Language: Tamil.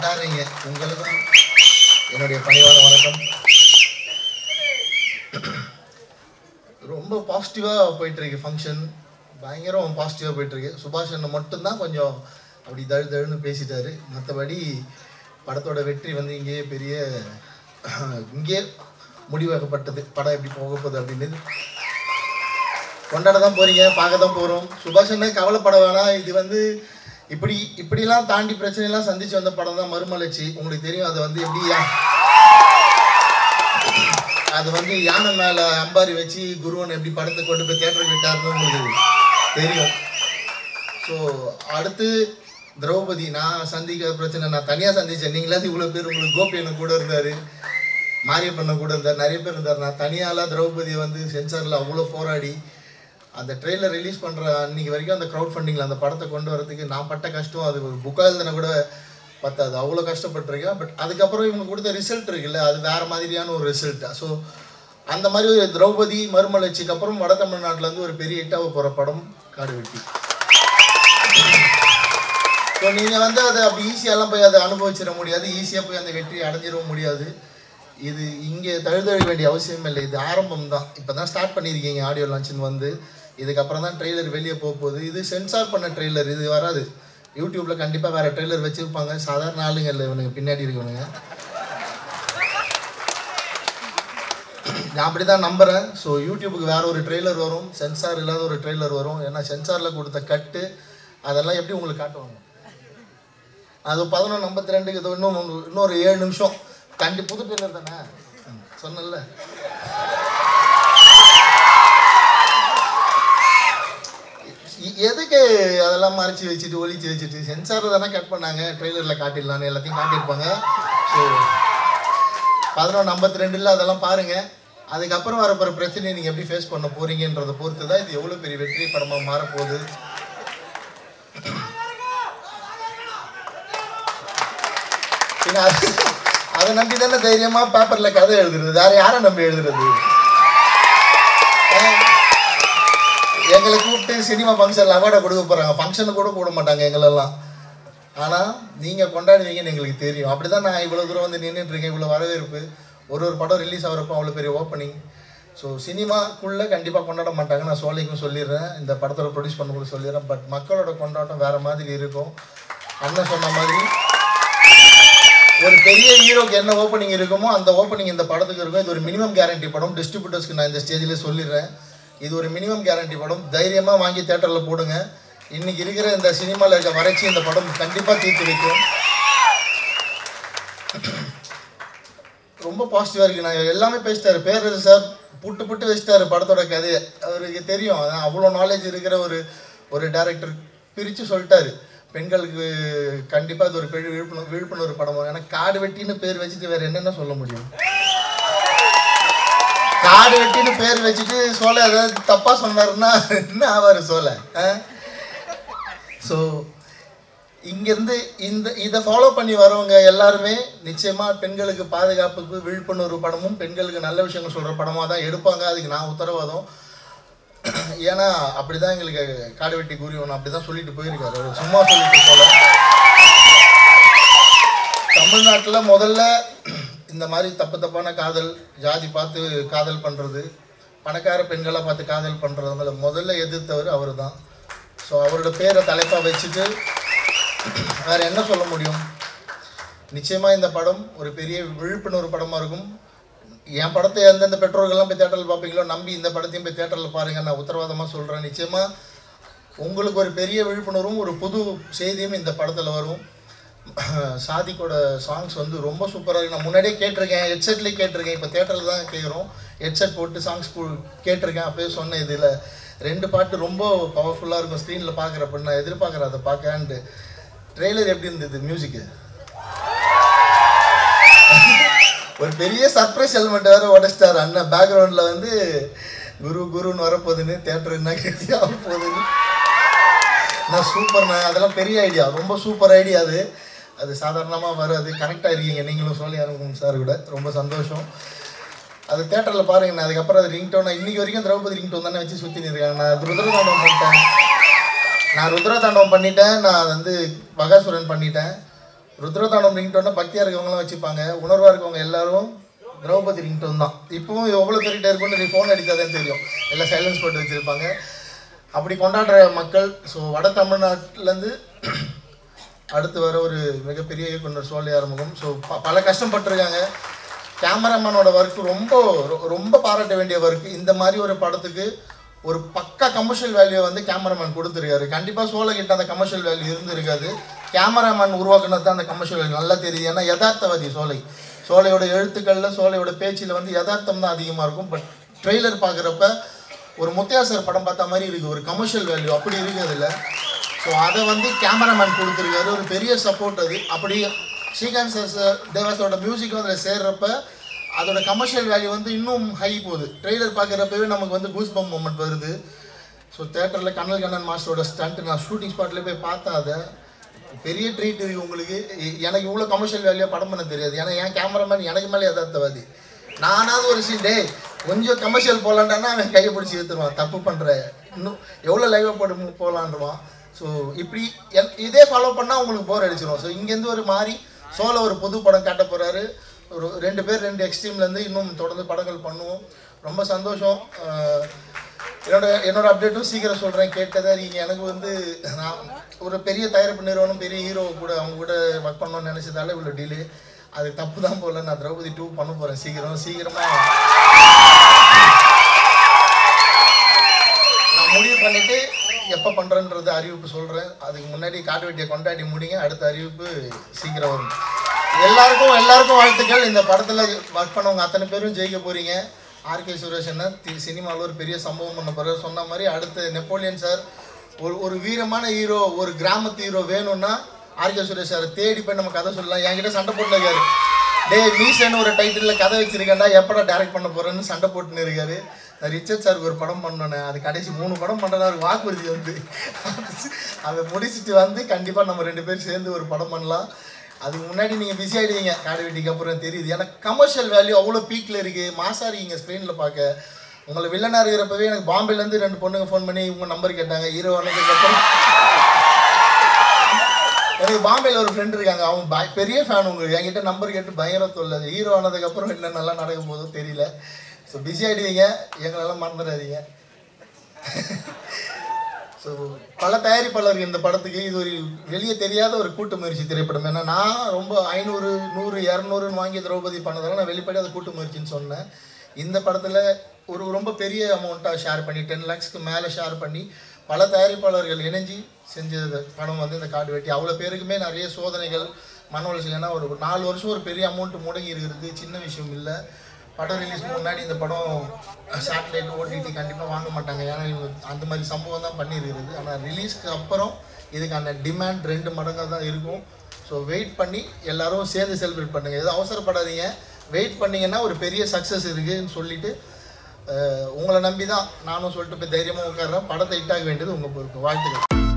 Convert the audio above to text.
கொண்டாடுறீங்க உங்களுக்கும் என்னுடைய பணிவான வணக்கம் ரொம்ப பாசிட்டிவாக போயிட்டுருக்கு ஃபங்க்ஷன் பயங்கரம் பாசிட்டிவாக போயிட்டுருக்கு சுபாஷ் அண்ணன் மட்டும்தான் கொஞ்சம் அப்படி தழு தழுன்னு பேசிட்டாரு மற்றபடி படத்தோட வெற்றி வந்து இங்கேயே பெரிய இங்கே முடிவாக்கப்பட்டது படம் எப்படி போக போகுது அப்படின்னு கொண்டாட தான் போறீங்க பார்க்க தான் போகிறோம் சுபாஷ் அண்ணன் கவலைப்பட வேணாம் இது வந்து இப்படி இப்படிலாம் தாண்டி பிரச்சனைலாம் சந்திச்சு வந்த படம் தான் மறுமலர்ச்சி உங்களுக்கு தெரியும் அது வந்து எப்படி அது வந்து யானை மேலே அம்பாரி வச்சு குருவன் எப்படி படத்தை கொண்டு போய் தேட்டருக்கு விட்டாருன்னு உங்களுக்கு தெரியும் ஸோ அடுத்து திரௌபதி நான் சந்திக்கிற பிரச்சனை நான் தனியாக சந்திச்சேன் நீங்களாவது இவ்வளோ பேர் உங்களுக்கு கோபியண்ணன் கூட இருந்தார் மாரியப்பண்ணன் கூட இருந்தார் நிறைய பேர் இருந்தார் நான் தனியாலாம் திரௌபதியை வந்து சென்சாரில் அவ்வளோ போராடி அந்த ட்ரெயிலர் ரிலீஸ் பண்ணுற அன்னைக்கு வரைக்கும் அந்த க்ரௌட் ஃபண்டிங்கில் அந்த படத்தை கொண்டு வரதுக்கு நான் பட்ட கஷ்டம் அது ஒரு புக்காக எழுதுன கூட பத்தாது அவ்வளோ கஷ்டப்பட்டிருக்கேன் பட் அதுக்கப்புறம் இவங்க கொடுத்த ரிசல்ட் இருக்குல்ல அது வேறு மாதிரியான ஒரு ரிசல்ட் ஸோ அந்த மாதிரி ஒரு திரௌபதி மறுமலர்ச்சிக்கு அப்புறம் வட தமிழ்நாட்டில் வந்து ஒரு பெரிய ஹிட்டாக போகிற படம் காடு வெட்டி ஸோ நீங்கள் வந்து அதை அப்படி ஈஸியாலாம் போய் அதை அனுபவிச்சிட முடியாது ஈஸியாக போய் அந்த வெற்றியை அடைஞ்சிடவும் முடியாது இது இங்கே தழுதழ வேண்டிய அவசியம் இல்லை இது ஆரம்பம் தான் இப்போ தான் ஸ்டார்ட் பண்ணியிருக்கீங்க ஆடியோ லான்ச்சின்னு வந்து இதுக்கப்புறம் தான் ட்ரெய்லர் வெளியே போக போகுது இது சென்சார் பண்ண ட்ரெய்லர் இது வராது யூடியூப்பில் கண்டிப்பாக வேறு ட்ரெய்லர் வச்சுருப்பாங்க சாதாரண ஆளுங்க இல்லை இவனுங்க பின்னாடி இருக்கவனுங்க நான் அப்படி தான் நம்புகிறேன் ஸோ யூடியூபுக்கு வேற ஒரு ட்ரெய்லர் வரும் சென்சார் இல்லாத ஒரு ட்ரெய்லர் வரும் ஏன்னா சென்சாரில் கொடுத்த கட்டு அதெல்லாம் எப்படி உங்களுக்கு காட்டுவாங்க அது பதினொன்று ஐம்பத்தி ரெண்டுக்கு இது இன்னும் ஒன்று- இன்னொரு ஏழு நிமிஷம் கண்டி புது ட்ரெய்லர் தானே ம், சொன்னேன்ல எ- எதுக்கு அதெல்லாம் மறைச்சி வச்சுட்டு ஒளிச்சு வச்சுட்டு சென்சார் தானே கட் பண்ணாங்க ட்ரெய்லரில் காட்டிடலான்னு எல்லாத்தையும் காட்டியிருப்பாங்க ஸோ பதினொன்று ஐம்பத்தி ரெண்டில் அதெல்லாம் பாருங்கள் அதுக்கப்புறம் வரப்போகிற பிரச்சனையை நீங்கள் எப்படி ஃபேஸ் பண்ண போகிறீங்கன்றதை பொறுத்து தான் இது எவ்வளோ பெரிய வெற்றி படமாக மாறப்போகுது பின்ன அது அதை நம்பி தானே தைரியமாக பேப்பரில் கதை எழுதுறது வேறு யாரை நம்பி எழுதுறது அஹ் எங்களை கூப்பிட்டு சினிமா ஃபங்க்ஷனில் அவார்டை கொடுக்க போகிறாங்க ஃபங்க்ஷனுக்கு கூட கூட மாட்டாங்க எங்களெல்லாம் ஆனால் நீங்கள் கொண்டாடுவீங்கன்னு எங்களுக்கு தெரியும் அப்படி தான் நான் இவ்வளோ தூரம் வந்து நின்றுட்டு இருக்கேன் இவ்வளோ வரவேற்பு ஒரு ஒரு படம் ரிலீஸ் ஆகிறப்போ அவ்வளோ பெரிய ஓப்பனிங் ஸோ சினிமாக்குள்ளே கண்டிப்பாக கொண்டாட மாட்டாங்க நான் சோலைக்கும் சொல்லிடுறேன் இந்த படத்தோட ப்ரொடியூஸ் பண்ண சொல்லிடுறேன் பட் மக்களோட கொண்டாட்டம் வேறு மாதிரி இருக்கும் அண்ணன் சொன்ன மாதிரி ஒரு பெரிய ஹீரோக்கு என்ன ஓப்பனிங் இருக்குமோ அந்த ஓப்பனிங் இந்த படத்துக்கு இருக்கும் இது ஒரு மினிமம் கேரண்டி படம் டிஸ்ட்ரிபியூட்டர்ஸ்க்கு நான் இந்த ஸ்டேஜில் சொல்லிடுறேன் இது ஒரு மினிமம் கேரண்டி படம் தைரியமாக வாங்கி தேட்டரில் போடுங்க இன்னைக்கு இருக்கிற இந்த சினிமாவில் இருக்க வறட்சி இந்த படம் கண்டிப்பாக தீர்த்து வைக்கும் ரொம்ப பாசிட்டிவாக இருக்கு நான் எல்லாமே பேசிட்டாரு பேரரசு சார் புட்டு புட்டு வச்சிட்டாரு படத்தோட கதையை அவருக்கு தெரியும் அதான் அவ்வளோ நாலேஜ் இருக்கிற ஒரு ஒரு டேரக்டர் பிரித்து சொல்லிட்டாரு பெண்களுக்கு கண்டிப்பாக இது ஒரு பெரிய விழிப்புணர்வு விழிப்புணர்வு படம் ஏன்னா காடு வெட்டின்னு பேர் வச்சுட்டு வேற என்னென்ன சொல்ல முடியும் காடு வெட்டின்னு பேர் வச்சுட்டு சோலை ஏதாவது தப்பாக சொன்னாருன்னா என்ன ஆவார் சோலை ஸோ இங்கேருந்து இந்த இதை ஃபாலோ பண்ணி வரவங்க எல்லாருமே நிச்சயமாக பெண்களுக்கு பாதுகாப்புக்கு விழிப்புணர்வு படமும் பெண்களுக்கு நல்ல விஷயங்கள் சொல்கிற படமாக தான் எடுப்பாங்க அதுக்கு நான் உத்தரவாதம் ஏன்னா அப்படி தான் எங்களுக்கு காடு வெட்டி கூறியவன் அப்படி தான் சொல்லிட்டு போயிருக்காரு அவர் சும்மா சொல்லிட்டு போல தமிழ்நாட்டில் முதல்ல இந்த மாதிரி தப்பு தப்பான காதல் ஜாதி பார்த்து காதல் பண்ணுறது பணக்கார பெண்களை பார்த்து காதல் பண்ணுறதுங்கள முதல்ல எதிர்த்தவர் அவர் தான் ஸோ அவரோட பேரை தலைப்பாக வச்சுட்டு வேற என்ன சொல்ல முடியும் நிச்சயமாக இந்த படம் ஒரு பெரிய விழிப்புணர்வு படமாக இருக்கும் என் படத்தை எந்தெந்த பெற்றோர்கள்லாம் போய் தேட்டரில் பார்ப்பீங்களோ நம்பி இந்த படத்தையும் போய் தேட்டரில் பாருங்க நான் உத்தரவாதமாக சொல்கிறேன் நிச்சயமாக உங்களுக்கு ஒரு பெரிய விழிப்புணர்வும் ஒரு புது செய்தியும் இந்த படத்தில் வரும் சாதிக்கோட சாங்ஸ் வந்து ரொம்ப சூப்பராக இருக்கு நான் முன்னாடியே கேட்டிருக்கேன் ஹெட்செட்லேயே கேட்டிருக்கேன் இப்போ தேட்டரில் தான் கேட்குறோம் ஹெட்செட் போட்டு சாங்ஸ் கேட்டிருக்கேன் அப்போயே சொன்னேன் இதில் ரெண்டு பாட்டு ரொம்ப பவர்ஃபுல்லாக இருக்கும் ஸ்க்ரீனில் பார்க்குறப்ப நான் எதிர்பார்க்குறேன் அதை பார்க்கன்ட்டு ட்ரெய்லர் எப்படி இருந்தது மியூசிக்கு ஒரு பெரிய சர்ப்ரைஸ் எலிமெண்ட் வேற உடச்சிட்டாரு அண்ணன் பேக்ரவுண்டில் வந்து குரு குருன்னு வரப்போகுதுன்னு தேட்டர் என்ன கத்தி ஆக போகுதுன்னு நான் சூப்பர்ண்ணா அதெல்லாம் பெரிய ஐடியா ரொம்ப சூப்பர் ஐடியா அது அது சாதாரணமாக வராது கனெக்டாக இருக்கீங்க நீங்களும் சொல்லி ஆரம்பிக்கும் சார் கூட ரொம்ப சந்தோஷம் அது தேட்டரில் பாருங்க நான் அதுக்கப்புறம் அது ரிங்டோன் நான் இன்னைக்கு வரைக்கும் திரௌபதி ரிங்டோன் தானே வச்சு சுற்றி இருக்காங்க நான் ருத்ரதாண்டவம் பண்ணிட்டேன் நான் ருத்ரதாண்டவம் பண்ணிட்டேன் நான் வந்து பகாசுரன் பண்ணிட்டேன் ருத்ரதானம் ரிங்டோன்னா பக்தியாக இருக்கவங்களாம் வச்சுப்பாங்க உணர்வாக இருக்கவங்க எல்லாரும் திரௌபதி ரிங்டோன் தான் இப்பவும் எவ்வளோ பேர்கிட்ட இருக்குன்னு நீ ஃபோன் அடித்தாதான் தெரியும் எல்லாம் சைலன்ஸ் போட்டு வச்சுருப்பாங்க அப்படி கொண்டாடுற மக்கள் ஸோ வட தமிழ்நாட்டிலேருந்து அடுத்து வர ஒரு மிகப்பெரிய இயக்குனர் சோழி ஆறுமுகம் ஸோ பல கஷ்டப்பட்டிருக்காங்க கேமராமேனோட ஒர்க் ரொம்ப ரொ- ரொம்ப பாராட்ட வேண்டிய ஒர்க் இந்த மாதிரி ஒரு படத்துக்கு ஒரு பக்கா கமர்ஷியல் வேல்யூ வந்து கேமராமேன் கொடுத்துருக்காரு கண்டிப்பாக சோழ கிட்ட அந்த கமர்ஷியல் வேல்யூ இருந்திருக்காது கேமராமேன் உருவாக்குனது தான் அந்த கமர்ஷியல் வேல்யூ நல்லா தெரியுது ஏன்னா யதார்த்தவாதி சோலை சோலையோட எழுத்துக்களில் சோலையோட பேச்சில் வந்து யதார்த்தம் தான் அதிகமாக இருக்கும் பட் ட்ரெய்லர் பார்க்குறப்ப ஒரு முத்தையாசர் படம் பார்த்த மாதிரி இருக்குது ஒரு கமர்ஷியல் வேல்யூ அப்படி இருக்குது அதில் ஸோ அதை வந்து கேமராமேன் கொடுத்துருக்காரு ஒரு பெரிய சப்போர்ட் அது அப்படி ஸ்ரீகாந்த் சார் சார் தேவாஸோட மியூசிக்கும் அதில் சேர்றப்ப அதோட கமர்ஷியல் வேல்யூ வந்து இன்னும் ஹை போகுது ட்ரெய்லர் பார்க்குறப்பவே நமக்கு வந்து கூஸ் பம் மூமெண்ட் வருது ஸோ தேட்டரில் கண்ணல் கண்ணன் மாஸ்டரோட ஸ்டண்ட் நான் ஷூட்டிங் ஸ்பாட்ல போய் பார்த்தேன் அதை பெரிய ட்ரீட் இருக்கு உங்களுக்கு எ- எனக்கு இவ்வளோ கமர்ஷியல் வேல்யூ படம் பண்ண தெரியாது ஏன்னா என் கேமராமேன் எனக்கு மேலே யதார்த்தவாதி நானாவது ஒரு சீன் டேய் கொஞ்சம் கமர்ஷியல் போகலான்டானா அவன் கையை பிடிச்சி இழுத்துருவான் தப்பு பண்ணுற இன்னும் எவ்வளோ லைவாக போட்டு போகலான்றான் ஸோ இப்படி எல்- இதே ஃபாலோ பண்ணால் உங்களுக்கு போர் அடிச்சிடும் ஸோ இங்கேருந்து ஒரு மாதிரி சோலோ ஒரு புது படம் காட்ட போகிறாரு ஒரு ரெண்டு பேர் ரெண்டு எக்ஸ்ட்ரீம்லேருந்து இன்னும் தொடர்ந்து படங்கள் பண்ணுவோம் ரொம்ப சந்தோஷம் ஆஹ் என்னோட என்னோட அப்டேட்டும் சீக்கிரம் சொல்கிறேன் கேட்டதா நீங்கள் எனக்கு வந்து நான் ஒரு பெரிய தயாரிப்பு நிறுவனம் பெரிய ஹீரோ கூட அவங்க கூட ஒர்க் பண்ணணும்னு நினச்சதால இவ்வளோ டிலே அது தப்பு தான் போல நான் திரௌபதி டூ பண்ண போகிறேன் சீக்கிரம் சீக்கிரமாக நான் முடிவு பண்ணிட்டு எப்போ பண்ணுறேன்றது அறிவிப்பு சொல்கிறேன் அதுக்கு முன்னாடி காட்டு வெட்டியை கொண்டாடி முடிங்க அடுத்த அறிவிப்பு சீக்கிரம் வரும் எல்லாருக்கும் எல்லாருக்கும் வாழ்த்துக்கள் இந்த படத்தில் ஒர்க் பண்ணவங்க அத்தனை பேரும் ஜெயிக்க போகிறீங்க ஆர்கே சுரேஷ் என்ன சினிமாவில் ஒரு பெரிய சம்பவம் பண்ண போகிறார் சொன்ன மாதிரி அடுத்து நெப்போலியன் சார் ஒரு ஒரு வீரமான ஹீரோ ஒரு கிராமத்து ஹீரோ வேணும்னா ஆர்கே சுரேஷ் சார் தேடி போய் நம்ம கதை சொல்லலாம் என்கிட்ட சண்டை போட்டுருக்காரு டேய் மீசன்னு ஒரு டைட்டிலில் கதை வச்சிருக்கேன்டா எப்படா டைரக்ட் பண்ண போறேன்னு சண்டை போட்டுன்னு இருக்காரு நான் ரிச்சர்ட் சாருக்கு ஒரு படம் பண்ணேன் அது கடைசி மூணு படம் பண்ணுறதா வாக்குறுதி வந்து அதை முடிச்சிட்டு வந்து கண்டிப்பாக நம்ம ரெண்டு பேரும் சேர்ந்து ஒரு படம் பண்ணலாம் அதுக்கு முன்னாடி நீங்கள் பிஸி ஆகிடுவீங்க காடு வெட்டிக்கு அப்புறம் தெரியுது ஏன்னா கமர்ஷியல் வேல்யூ அவ்வளோ பீக்கில் இருக்குது மாசா இருக்கீங்க ஸ்க்ரீனில் பார்க்க உங்களை வில்லனாக இருக்கிறப்பவே எனக்கு பாம்பேலேருந்து ரெண்டு பொண்ணுங்க ஃபோன் பண்ணி இவங்க நம்பர் கேட்டாங்க ஹீரோ அப்புறம் எனக்கு பாம்பேல ஒரு ஃப்ரெண்ட் இருக்காங்க அவங்க பய- பெரிய ஃபேன் உங்களுக்கு என்கிட்ட நம்பர் கேட்டு பயங்கர தொல்லை ஹீரோ ஆனதுக்கப்புறம் என்ன நல்லா நடக்க போதோ தெரியல ஸோ பிஸி ஆகிடுவீங்க எங்களெல்லாம் மறந்துடாதீங்க ஸோ பல தயாரிப்பாளர்கள் இந்த படத்துக்கு இது ஒரு வெளியே தெரியாத ஒரு கூட்டு முயற்சி திரைப்படம் ஏன்னா நான் ரொம்ப ஐநூறு நூறு இரநூறுன்னு வாங்கி திரௌபதி பண்ணதால நான் வெளிப்படையாக அது கூட்டு முயற்சின்னு சொன்னேன் இந்த படத்தில் ஒரு ரொம்ப பெரிய அமௌண்ட்டாக ஷேர் பண்ணி டென் லேக்ஸ்க்கு மேலே ஷேர் பண்ணி பல தயாரிப்பாளர்கள் இணைஞ்சு செஞ்ச படம் வந்து இந்த காடு வெட்டி அவ்வளோ பேருக்குமே நிறைய சோதனைகள் மன உளைச்சல் ஏன்னா ஒரு ஒரு நாலு வருஷம் ஒரு பெரிய அமௌண்ட் முடங்கி இருக்கிறது சின்ன விஷயம் இல்லை படம் ரிலீஸ் முன்னாடி இந்த படம் சேட்டலைட் ஓடிடி கண்டிப்பாக வாங்க மாட்டாங்க ஏன்னா இவங்க அந்த மாதிரி சம்பவம் தான் பண்ணியிருக்கிறது ஆனால் ரிலீஸ்க்கு அப்புறம் இதுக்கான டிமாண்ட் ரெண்டு மடங்காக தான் இருக்கும் ஸோ வெயிட் பண்ணி எல்லாரும் சேர்ந்து செலிப்ரேட் பண்ணுங்கள் எதுவும் அவசரப்படாதீங்க வெயிட் பண்ணீங்கன்னா ஒரு பெரிய சக்ஸஸ் இருக்குன்னு சொல்லிட்டு அஹ், உங்களை நம்பி தான் நானும் சொல்லிட்டு போய் தைரியமாக உட்கார்றேன் படத்தை ஹிட்டாக வேண்டியது உங்கள் பொறுப்பு வாழ்த்துக்கள்